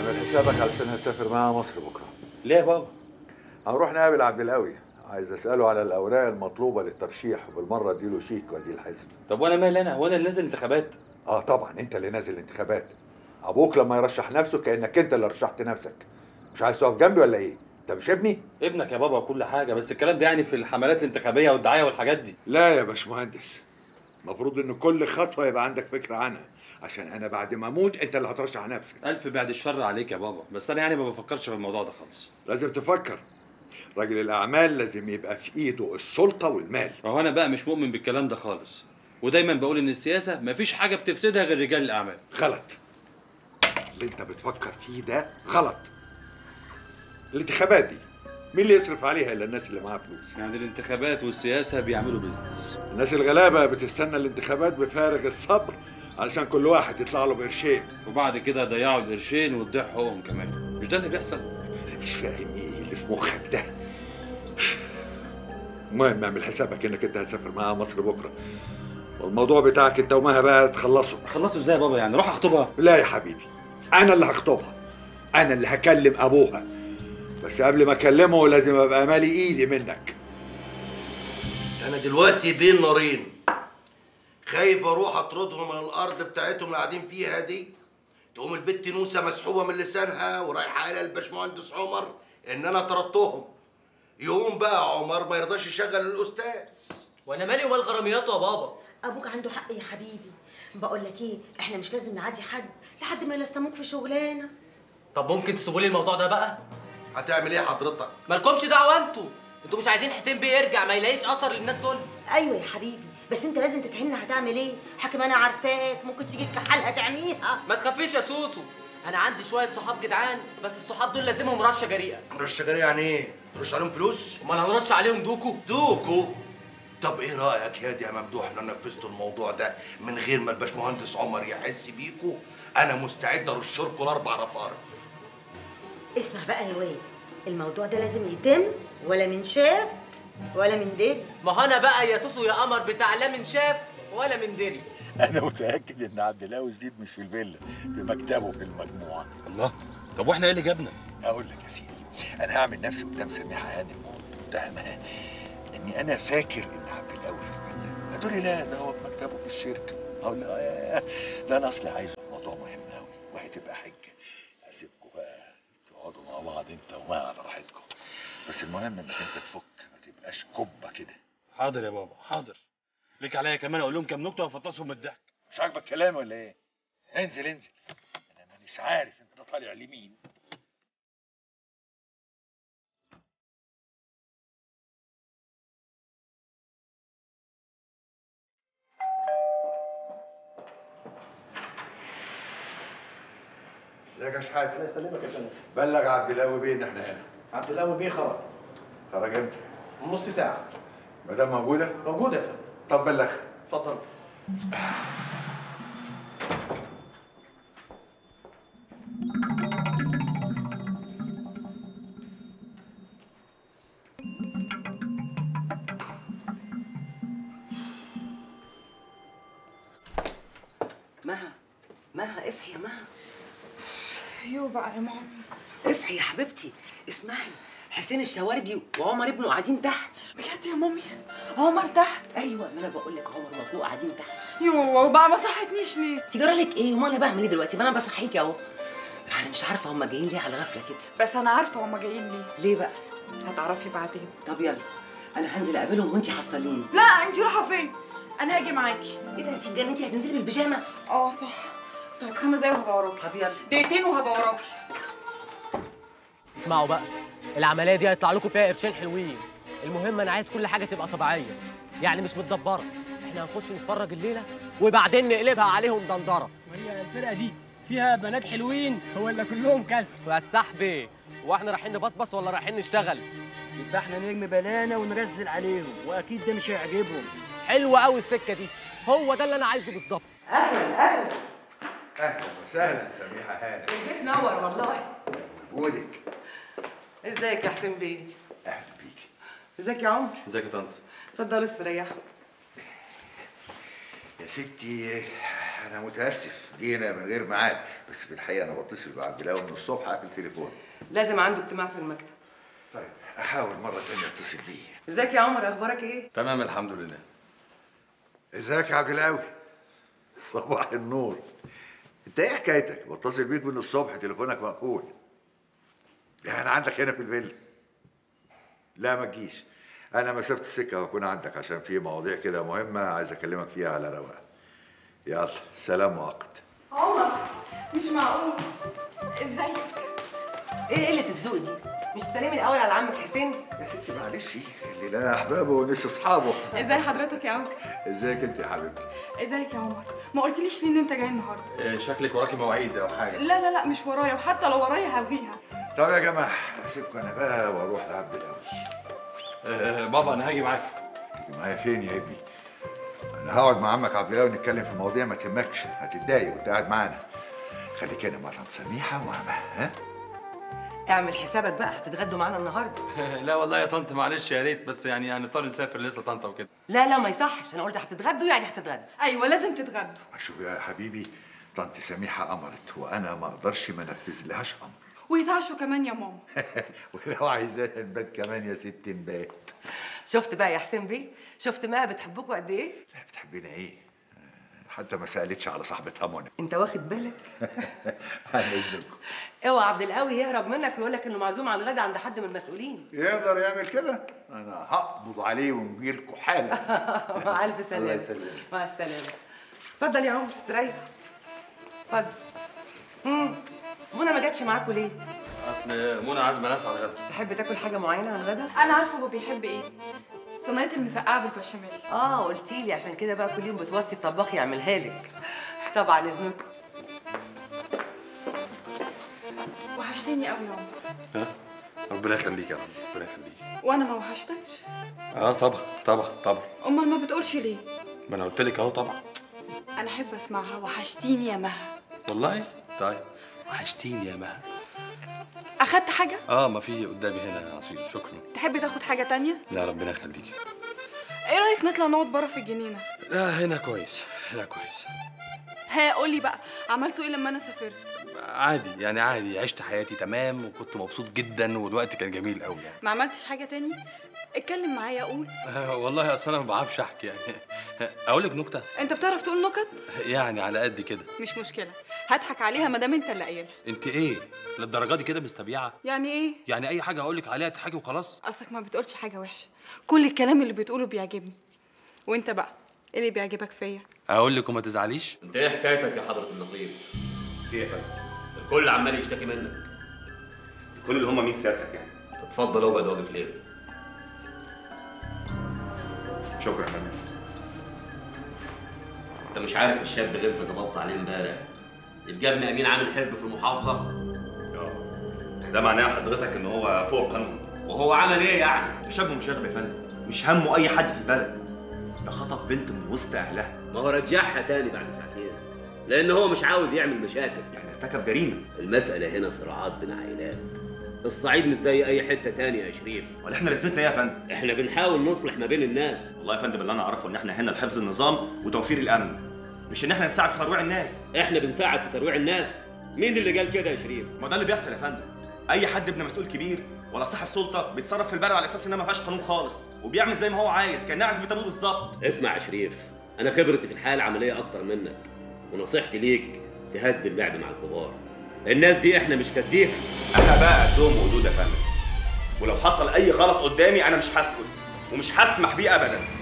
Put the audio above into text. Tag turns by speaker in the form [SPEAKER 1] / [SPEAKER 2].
[SPEAKER 1] اعمل حسابك علشان هسافر معاها مصر بكره
[SPEAKER 2] ليه يا بابا؟
[SPEAKER 1] هنروح نقابل عبد القوي عايز اساله على الاوراق المطلوبه للترشيح وبالمره اديله شيك واديه الحزب
[SPEAKER 2] طب وانا مالي انا؟ هو انا اللي نازل انتخابات؟
[SPEAKER 1] اه طبعا انت اللي نازل انتخابات ابوك لما يرشح نفسه كانك انت اللي رشحت نفسك مش عايز تقف جنبي ولا ايه انت مش ابني
[SPEAKER 2] ابنك يا بابا وكل حاجه بس الكلام ده يعني في الحملات الانتخابيه والدعايه والحاجات دي
[SPEAKER 1] لا يا باشمهندس المفروض ان كل خطوه يبقى عندك فكره عنها عشان انا بعد ما اموت انت اللي هترشح نفسك
[SPEAKER 2] الف بعد الشر عليك يا بابا بس انا يعني ما بفكرش في الموضوع ده خالص
[SPEAKER 1] لازم تفكر راجل الاعمال لازم يبقى في ايده السلطه والمال
[SPEAKER 2] هو انا بقى مش مؤمن بالكلام ده خالص ودايما بقول ان السياسه مفيش حاجه بتفسدها غير رجال الاعمال
[SPEAKER 1] غلط اللي انت بتفكر فيه ده غلط الانتخابات دي مين اللي يصرف عليها الا الناس اللي معاها فلوس
[SPEAKER 2] يعني الانتخابات والسياسه بيعملوا بيزنس
[SPEAKER 1] الناس الغلابه بتستنى الانتخابات بفارغ الصبر علشان كل واحد يطلع له بقرشين
[SPEAKER 2] وبعد كده ضيعوا القرشين وتضيع حقوقهم كمان مش ده اللي بيحصل
[SPEAKER 1] أنا مش فاهم ايه اللي في مخك ده المهم اعمل حسابك انك انت هتسافر معاها مصر بكره والموضوع بتاعك انت ومها بقى تخلصه
[SPEAKER 2] خلصوا ازاي يا بابا يعني روح اخطبها
[SPEAKER 1] لا يا حبيبي انا اللي هخطبها انا اللي هكلم ابوها بس قبل ما اكلمه لازم ابقى مالي ايدي منك
[SPEAKER 3] انا دلوقتي بين نارين خايف اروح اطردهم من الارض بتاعتهم اللي قاعدين فيها دي تقوم البت نوسه مسحوبه من لسانها ورايحه قايله للباشمهندس عمر ان انا طردتهم يقوم بقى عمر ما يرضاش يشغل الاستاذ
[SPEAKER 4] وانا مالي ومال غرامياته يا بابا
[SPEAKER 5] ابوك عنده حق يا حبيبي بقول لك ايه احنا مش لازم نعادي حد لحد ما يلسموك في شغلانه
[SPEAKER 4] طب ممكن تسيبوا لي الموضوع ده بقى
[SPEAKER 3] هتعمل ايه حضرتك
[SPEAKER 4] مالكمش دعوه انتوا انتوا مش عايزين حسين بيه يرجع ما يلاقيش اثر للناس دول
[SPEAKER 5] ايوه يا حبيبي بس انت لازم تفهمنا هتعمل ايه حكم انا عارفاك ممكن تيجي تكحلها تعميها
[SPEAKER 4] ما تخافيش يا سوسو انا عندي شويه صحاب جدعان بس الصحاب دول لازمهم رشه جريئه
[SPEAKER 3] رش جري يعني ايه ترش عليهم فلوس
[SPEAKER 4] امال هنرش عليهم دوكو
[SPEAKER 3] دوكو طب ايه رايك يا دي يا ممدوح لو نفذتوا الموضوع ده من غير ما الباشمهندس عمر يحس بيكوا انا مستعد ارش لكم الاربع رفارف
[SPEAKER 5] اسمع بقى يا واد الموضوع ده لازم يتم ولا من شاف ولا من دل
[SPEAKER 4] ما هو انا بقى يا سوسو يا قمر بتاع لا من شاف ولا من دري
[SPEAKER 6] انا متاكد ان عبد القوي زيد مش في الفيلا في مكتبه في المجموعه
[SPEAKER 2] الله طب واحنا ايه اللي جابنا
[SPEAKER 6] اقول لك يا سيدي انا هعمل نفسي قدام سميحه هانم ومتهمها اني انا فاكر ان عبد القوي في الفيلا هتقولي لا ده هو في مكتبه في الشركه اقول لها ياه، ده انا اصلي عايزه موضوع مهم قوي وهتبقى حجه هسيبكم بقى تقعدوا مع بعض انت وما على راحتكم بس المهم انك انت تفك ما تبقاش كبه كده
[SPEAKER 2] حاضر يا بابا حاضر ليك عليا كمان اقول لهم كام نكته وافطسهم من الضحك
[SPEAKER 6] مش عاجبك كلامي ولا ايه؟ انزل انزل انا مانيش عارف انت طالع لمين
[SPEAKER 1] ازيك يا شحاته
[SPEAKER 7] الله يسلمك يا فندم
[SPEAKER 1] بلغ عبد القوي بيه ان احنا هنا
[SPEAKER 7] عبد القوي بيه خرج
[SPEAKER 1] خرج امتى
[SPEAKER 7] من نص ساعة
[SPEAKER 1] مدام موجوده
[SPEAKER 7] موجود يا فندم
[SPEAKER 1] طب بلغ
[SPEAKER 7] اتفضل
[SPEAKER 8] مها مها اصحي يا مها
[SPEAKER 9] يو بقى يا ماما
[SPEAKER 8] اصحي يا حبيبتي اسمعي حسين الشواربي وعمر ابنه قاعدين تحت
[SPEAKER 9] بجد يا مامي عمر تحت
[SPEAKER 8] ايوه ما انا بقول لك عمر وابوه قاعدين تحت
[SPEAKER 9] يو بقى ما صحتنيش ليه
[SPEAKER 8] تجرى لك ايه امال انا بعمل ايه دلوقتي ما انا بصحيك اهو انا مش عارفه هم جايين ليه على غفله كده
[SPEAKER 9] بس انا عارفه هما جايين ليه
[SPEAKER 8] ليه بقى
[SPEAKER 9] هتعرفي بعدين
[SPEAKER 8] طب يلا انا هنزل اقابلهم وانتي حصليني
[SPEAKER 9] لا انت رايحه فين انا هاجي معاكي
[SPEAKER 8] ايه ده انت اتجننتي هتنزلي بالبيجامه
[SPEAKER 9] اه صح طيب خمس دقايق وهبقى وراكي
[SPEAKER 8] طب يلا
[SPEAKER 9] دقيقتين وهبقى وراكي
[SPEAKER 4] اسمعوا بقى العمليه دي هيطلع لكم فيها قرشين حلوين المهم انا عايز كل حاجه تبقى طبيعيه يعني مش متدبره احنا هنخش نتفرج الليله وبعدين نقلبها عليهم دندره
[SPEAKER 10] وهي الفرقه دي فيها بنات حلوين ولا كلهم كسر
[SPEAKER 4] يا صاحبي واحنا رايحين نبصبص ولا رايحين نشتغل
[SPEAKER 10] يبقى احنا نرمي بلانا ونرزل عليهم واكيد ده مش هيعجبهم
[SPEAKER 4] حلوه قوي السكه دي هو ده اللي انا عايزه بالظبط
[SPEAKER 1] اهلا وسهلا سميحه هانم
[SPEAKER 9] البيت نور والله
[SPEAKER 1] وجودك
[SPEAKER 9] ازيك يا حسين بيه
[SPEAKER 1] اهلا بيكي
[SPEAKER 9] ازيك يا عمر
[SPEAKER 2] ازيك يا طنط
[SPEAKER 9] اتفضلوا استريحوا
[SPEAKER 1] يا ستي
[SPEAKER 6] انا متاسف جينا من غير ميعاد بس في الحقيقه انا بتصل بعبد القوي من الصبح قبل التليفون
[SPEAKER 9] لازم عنده اجتماع في المكتب
[SPEAKER 6] طيب احاول مره تانية اتصل بيه
[SPEAKER 9] ازيك يا عمر اخبارك ايه
[SPEAKER 2] تمام الحمد لله
[SPEAKER 6] ازيك يا عبد القوي صباح النور انت ايه حكايتك بتصل بيك من الصبح تليفونك مقفول يعني انا عندك هنا في الفيلا لا ما تجيش انا مسافه السكه هكون عندك عشان في مواضيع كده مهمه عايز اكلمك فيها على رواق يلا سلام مؤقت
[SPEAKER 11] عمر مش معقول ازيك
[SPEAKER 9] ايه قله الذوق دي مش سلام الاول على عمك حسين
[SPEAKER 6] يا ستي معلش اللي لا احبابه ونسي اصحابه
[SPEAKER 11] ازاي حضرتك يا عمر
[SPEAKER 6] ازيك انت يا حبيبتي
[SPEAKER 11] ازيك يا عمر ما قلتليش ليه ان انت جاي النهارده
[SPEAKER 2] إيه، شكلك وراكي مواعيد او حاجه
[SPEAKER 11] لا لا لا مش ورايا وحتى لو ورايا هلغيها
[SPEAKER 6] طب يا جماعه اسيبكم انا بقى واروح لعبد القوي
[SPEAKER 2] آه، بابا انا هاجي معاك
[SPEAKER 6] تيجي معايا فين يا ابني انا هقعد مع عمك عبد القوي نتكلم في مواضيع ما تهمكش هتتضايق وانت قاعد معانا خليك هنا مع طنط سميحه وعمها ها
[SPEAKER 9] اعمل حسابك بقى هتتغدوا معانا النهارده
[SPEAKER 2] لا والله يا طنط معلش يا ريت بس يعني هنضطر نسافر لسه طنطا وكده
[SPEAKER 9] لا لا ما يصحش انا قلت هتتغدوا يعني هتتغدوا
[SPEAKER 11] ايوه لازم تتغدوا
[SPEAKER 6] شوف يا حبيبي طنط سميحه امرت وانا ما اقدرش ما انفذلهاش امر
[SPEAKER 11] ويتعشوا كمان يا ماما
[SPEAKER 6] ولو عايزانا نبات كمان يا ست نبات
[SPEAKER 9] شفت بقى يا حسين بيه شفت ما بتحبكوا قد ايه
[SPEAKER 6] لا بتحبينا ايه حتى ما سالتش على صاحبتها منى
[SPEAKER 9] انت واخد بالك
[SPEAKER 6] عن اذنكم
[SPEAKER 9] اوعى عبد القوي يهرب منك ويقول لك انه معزوم على الغدا عند حد من المسؤولين
[SPEAKER 6] يقدر يعمل كده انا هقبض عليه ونجي لكم حالا
[SPEAKER 9] مع الف سلامه
[SPEAKER 6] الله يسلمك.
[SPEAKER 9] مع السلامه اتفضل يا عمر استريح اتفضل امم منى ما جاتش معاكوا ليه
[SPEAKER 2] اصل منى عازمه ناس على الغدا
[SPEAKER 9] تحب تاكل حاجه معينه على الغدا
[SPEAKER 11] انا عارفه هو بيحب ايه صينيه المسقعه بالبشاميل
[SPEAKER 9] اه قلتي لي عشان كده بقى كل يوم بتوصي الطباخ يعملها لك طبعا اذنكم
[SPEAKER 11] وحشتني قوي يا عمر
[SPEAKER 2] ها ربنا يخليك يا رب ربنا يخليك
[SPEAKER 11] وانا ما وحشتكش
[SPEAKER 2] اه طبعا طبعا طبعا
[SPEAKER 11] امال ما بتقولش ليه
[SPEAKER 2] ما انا قلت لك اهو طبعا
[SPEAKER 11] انا احب اسمعها وحشتيني يا مها
[SPEAKER 2] والله طيب وحشتيني يا مها
[SPEAKER 11] اخدت حاجه
[SPEAKER 2] اه ما في قدامي هنا يا اصيل شكرا
[SPEAKER 11] تحب تاخد حاجه تانية
[SPEAKER 2] لا ربنا يخليك
[SPEAKER 11] ايه رايك نطلع نقعد بره في الجنينه
[SPEAKER 2] لا هنا كويس هنا كويس
[SPEAKER 11] ها قولي بقى عملتوا ايه لما انا سافرت
[SPEAKER 2] عادي يعني عادي عشت حياتي تمام وكنت مبسوط جدا والوقت كان جميل قوي يعني
[SPEAKER 11] ما عملتش حاجه تاني اتكلم معايا قول
[SPEAKER 2] آه والله اصل انا ما بعرفش احكي يعني اقول لك نكته
[SPEAKER 11] انت بتعرف تقول نكت
[SPEAKER 2] يعني على قد كده
[SPEAKER 11] مش مشكله هضحك عليها ما دام انت اللي قايلها
[SPEAKER 2] انت ايه للدرجه دي كده مستبيعه
[SPEAKER 11] يعني ايه
[SPEAKER 2] يعني اي حاجه اقول لك عليها تضحكي وخلاص
[SPEAKER 11] اصلك ما بتقولش حاجه وحشه كل الكلام اللي بتقوله بيعجبني وانت بقى ايه اللي بيعجبك فيا
[SPEAKER 2] اقول لك وما تزعليش
[SPEAKER 12] انت ايه حكايتك يا حضرة النقيب؟
[SPEAKER 13] في إيه يا فندم؟
[SPEAKER 12] الكل عمال يشتكي منك
[SPEAKER 13] كل اللي هم مين سيادتك يعني؟
[SPEAKER 12] اتفضل اقعد واقف ليه؟
[SPEAKER 13] شكرا يا فندم
[SPEAKER 12] انت مش عارف الشاب اللي انت ضبطت عليه امبارح يبقى ابن امين عامل حزب في المحافظة؟
[SPEAKER 13] اه ده معناه حضرتك ان هو فوق القانون
[SPEAKER 12] وهو عمل ايه يعني؟
[SPEAKER 13] ده شاب مشاغب يا فندم مش همه اي حد في البلد ده خطف بنت من وسط اهلها
[SPEAKER 12] ما هو رجعها تاني بعد ساعتين لان هو مش عاوز يعمل مشاكل
[SPEAKER 13] يعني ارتكب جريمه
[SPEAKER 12] المسألة هنا صراعات بين عائلات الصعيد مش زي اي حتة تانية يا شريف
[SPEAKER 13] ولا احنا لازمتنا ايه يا فندم؟
[SPEAKER 12] احنا بنحاول نصلح ما بين الناس
[SPEAKER 13] والله يا فندم اللي انا اعرفه ان احنا هنا لحفظ النظام وتوفير الامن مش ان احنا نساعد في ترويع الناس
[SPEAKER 12] احنا بنساعد في ترويع الناس مين اللي قال كده يا شريف
[SPEAKER 13] ما ده اللي بيحصل يا فندم اي حد ابن مسؤول كبير ولا صاحب سلطه بيتصرف في البلد على اساس انها ما فيهاش قانون خالص وبيعمل زي ما هو عايز كانها عزبه ابوه بالظبط
[SPEAKER 12] اسمع يا شريف انا خبرتي في الحياه العمليه اكتر منك ونصيحتي ليك تهدي اللعب مع الكبار الناس دي احنا مش كديها
[SPEAKER 13] انا بقى قدهم وقدود يا فندم ولو حصل اي غلط قدامي انا مش هسكت ومش هسمح بيه ابدا